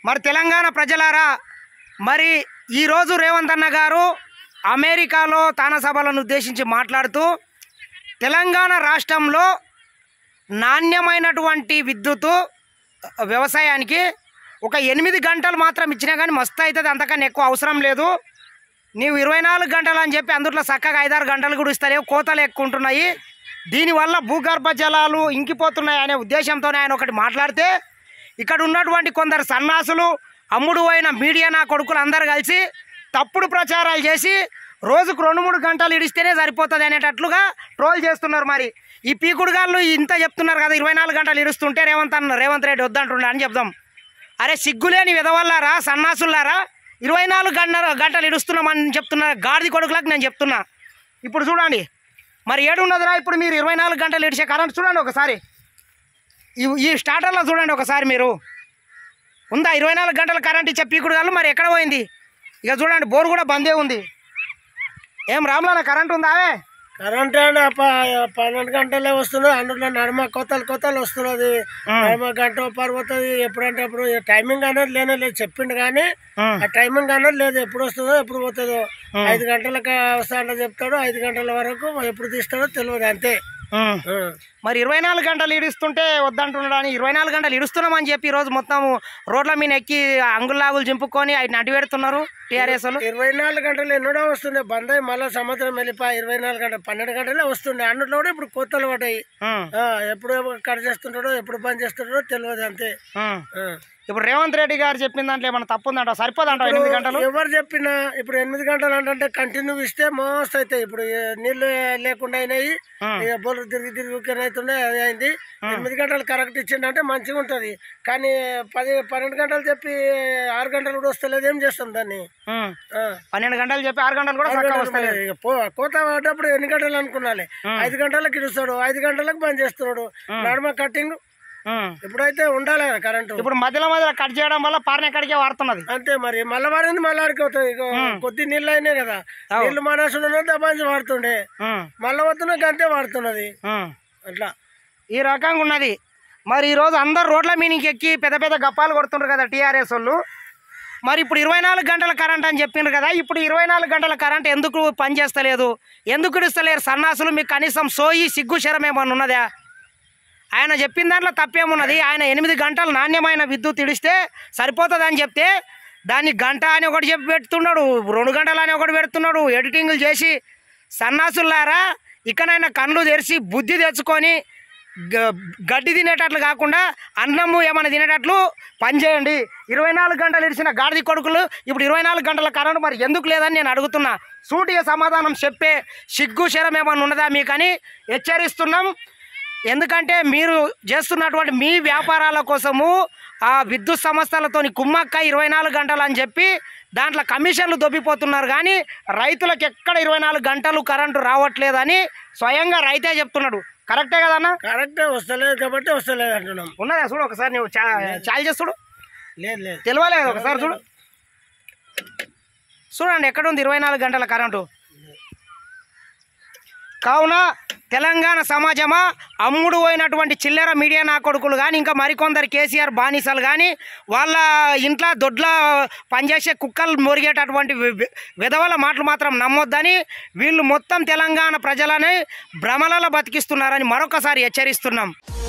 మరి తెలంగాణ ప్రజలారా మరి ఈరోజు రేవంత్ అన్న గారు అమెరికాలో తాన సభలను ఉద్దేశించి మాట్లాడుతూ తెలంగాణ రాష్ట్రంలో నాణ్యమైనటువంటి విద్యుత్తు వ్యవసాయానికి ఒక ఎనిమిది గంటలు మాత్రం ఇచ్చినా కానీ మస్తు అవుతుంది అంతకన్నా ఎక్కువ అవసరం లేదు నీవు ఇరవై నాలుగు గంటలు అని చెప్పి అందులో చక్కగా ఐదారు గంటలు కూడా ఇస్తలేవు కోతలు ఎక్కువ ఉంటున్నాయి దీనివల్ల భూగర్భ జలాలు ఇంకిపోతున్నాయి అనే ఉద్దేశంతోనే ఆయన ఒకటి మాట్లాడితే ఇక్కడ ఉన్నటువంటి కొందరు సన్నాసులు అమ్ముడు అయిన మీడియా నా కొడుకులు అందరు కలిసి తప్పుడు ప్రచారాలు చేసి రోజుకు రెండు మూడు గంటలు ఇడిస్తేనే సరిపోతుంది అనేటట్లుగా ట్రోల్ చేస్తున్నారు మరి ఈ పీకుడుగాళ్ళు ఇంత చెప్తున్నారు కదా ఇరవై నాలుగు గంటలు ఇడుస్తుంటే రేవంత్ అన్న రేవంత్ రెడ్డి వద్దంటున్నా అని చెప్దాం అరే సిగ్గులేని విధవల్లారా సన్నాసుల్లారా ఇరవై నాలుగు గంటల గంటలు ఇడుస్తున్నామని చెప్తున్నా గాడిది కొడుకులకు నేను చెప్తున్నా ఇప్పుడు చూడండి మరి ఏడున్నదిరా ఇప్పుడు మీరు ఇరవై నాలుగు గంటలు ఇడిచే కరెంట్ చూడండి ఒకసారి ఈ- ఈ స్టార్టర్లో చూడండి ఒకసారి మీరు ఉందా ఇరవై నాలుగు గంటల కరెంట్ ఇచ్చే పీకుడు గాళ్ళు మరి ఎక్కడ పోయింది ఇక చూడండి బోర్ కూడా బందే ఉంది ఏం రామ్లాన కరెంట్ ఉందా అవే కరెంట్ అంటే ప- పన్నెండు గంటలే వస్తుంది అందులో నడుమ కొత్తలు కొత్తలు వస్తున్నది నడుమ గంట పడిపోతుంది ఎప్పుడంటే అప్పుడు ఈ టైమింగ్ అనేది లేనే లేదు చెప్పిండు కానీ ఆ టైమింగ్ అనేది లేదు ఎప్పుడు వస్తుందో ఎప్పుడు పోతుందో ఐదు గంటలకు వస్తాడో చెప్తాడు ఐదు గంటల వరకు ఎప్పుడు తీస్తాడో తెలియదు అంతే ఉమ్. ఆ. మరి ఇరవై నాలుగు గంటలు ఇడుస్తుంటే వద్దంటున్నాడు అని ఇరవై నాలుగు గంటలు ఇడుస్తున్నామని చెప్పి ఈరోజు మొత్తం రోడ్ల మీద ఎక్కి అంగుల్లాగులు చింపుకొని అవి నడి పెడుతున్నారు టీఆర్ఎస్ వాళ్ళు ఇరవై నాలుగు గంటలు ఎన్నడో వస్తుండే బంద్ అయ్యి మళ్ళీ సంవత్సరం వెళ్ళిపోయి ఇరవై నాలుగు గంటలు పన్నెండు గంటలే వస్తుండే అన్నిట్లో కూడా ఇప్పుడు కొత్తలు పడ్డాయి ఉమ్, ఆ, ఎప్పుడు కట్ చేస్తుంటాడో ఎప్పుడు పని చేస్తుంటాడో తెలియదు అంతే ఉమ్. ఆ. ఇప్పుడు రేవంత్ రెడ్డి గారు చెప్పిన దాంట్లో ఏమైనా తప్పు ఉందంట సరిపోదంట ఎనిమిది గంటలు ఎవరు చెప్పినా ఇప్పుడు ఎనిమిది గంటలు అంటే కంటిన్యూ ఇస్తే మస్తు అవుతాయి ఇప్పుడు ఏ నీళ్లు లేకుండా అయినాయి ఉమ్. ఇక బోర్లు తిరిగి తిరిగి ఊరికే అవుతుండే అది అయింది ఎనిమిది గంటలు కరెక్ట్ ఇచ్చిండంటే మంచిగా ఉంటది కానీ పది పన్నెండు గంటలు చెప్పి ఆరు గంటలు కూడా వస్తలేదు ఏం చేస్తాం దాన్ని ఉమ్. ఆ. పన్నెండు గంటలు చెప్పి ఆరు గంటలు కూడా ఆరు చక్కగా గంటలు వస్తలేదు మరి ఇక పో కోత పడ్డప్పుడు ఎన్ని గంటలు అనుకున్నాలి ఐదు గంటలకు ఇడుస్తాడు ఐదు గంటలకు బంద్ చేస్తున్నాడు నడుమ కట్టింగ్ ఉమ్. ఇప్పుడైతే ఉండాలి కదా కరెంటు ఇప్పుడు మధ్యలో మధ్యలో కట్ చేయడం వల్ల పారణ ఎక్కడికే వాడుతున్నది అంతే మరి మళ్ళీ వాడింది మళ్ళీ ఆడిపోతుంది ఇక కొద్ది నీళ్ళు అయినాయి కదా నీళ్ళు మనసులో దబాంచి వాడుతుండే ఉమ్. మళ్ళీ వద్దునకి అంతే వాడుతున్నది ఉమ్. అట్లా ఈ రకంగా ఉన్నది మరి ఈరోజు అందరు రోడ్ల మీదకి ఎక్కి పెద్ద పెద్ద గప్పాలు కొడుతుండ్రు కదా టీఆర్ఎస్ వాళ్ళు మరి ఇప్పుడు ఇరవై నాలుగు గంటల కరెంట్ అని చెప్పిండ్రు కదా ఇప్పుడు ఇరవై నాలుగు గంటల కరెంట్ ఎందుకు పనిచేస్తలేదు ఎందుకు ఇస్తలేరు సన్నాసులు మీకు కనీసం సోయి సిగ్గు శరం ఏమన్నా ఉన్నదా ఆయన చెప్పిన దాంట్లో తప్పేమున్నది ఆయన ఎనిమిది గంటలు నాణ్యమైన విద్యుత్ ఇడిస్తే సరిపోతుంది అని చెప్తే దాన్ని గంట అని ఒకటి చెప్పి పెడుతున్నాడు రెండు గంటలు అని ఒకటి పెడుతున్నాడు ఎడిటింగ్లు చేసి సన్నాసులారా ఇకనైనా కళ్ళు తెరిచి బుద్ధి తెచ్చుకొని గ- గడ్డి తినేటట్లు కాకుండా అన్నము ఏమైనా తినేటట్లు పనిచేయండి ఇరవై నాలుగు గంటలు ఇడిచిన గాడిది కొడుకులు ఇప్పుడు ఇరవై నాలుగు గంటల కరెంట్ మరి ఎందుకు లేదని నేను అడుగుతున్నా సూటిగా సమాధానం చెప్పే సిగ్గు శరం ఏమైనా ఉన్నదా మీకని హెచ్చరిస్తున్నాం ఎందుకంటే మీరు చేస్తున్నటువంటి మీ వ్యాపారాల కోసము ఆ విద్యుత్ సంస్థలతోని కుమ్మక్క ఇరవై నాలుగు గంటలు అని చెప్పి దాంట్లో కమిషన్లు దొబ్బిపోతున్నారు కానీ రైతులకు ఎక్కడ ఇరవై నాలుగు గంటలు కరెంటు రావట్లేదని స్వయంగా రైతే చెప్తున్నాడు కరెక్టే కదన్నా కరెక్టే వస్తలేదు కాబట్టి వస్తలేదు అంటున్నాం ఉన్నదా చూడు ఒకసారి నువ్వు చా చాలు చేస్తుడు లేదు లేదు తెలియలేదు ఒకసారి చూడు చూడండి ఎక్కడుంది ఇరవై నాలుగు గంటల కరెంటు కావున తెలంగాణ సమాజమా అమ్ముడు పోయినటువంటి చిల్లర మీడియా నా కొడుకులు కానీ ఇంకా మరికొందరు కేసీఆర్ బానిసలు కానీ వాళ్ళ ఇంట్లో దొడ్ల పనిచేసే కుక్కలు మొరిగేటటువంటి వి- వి- విధవల మాటలు మాత్రం నమ్మొద్దని వీళ్ళు మొత్తం తెలంగాణ ప్రజలని భ్రమలలో బతికిస్తున్నారని మరొకసారి హెచ్చరిస్తున్నాం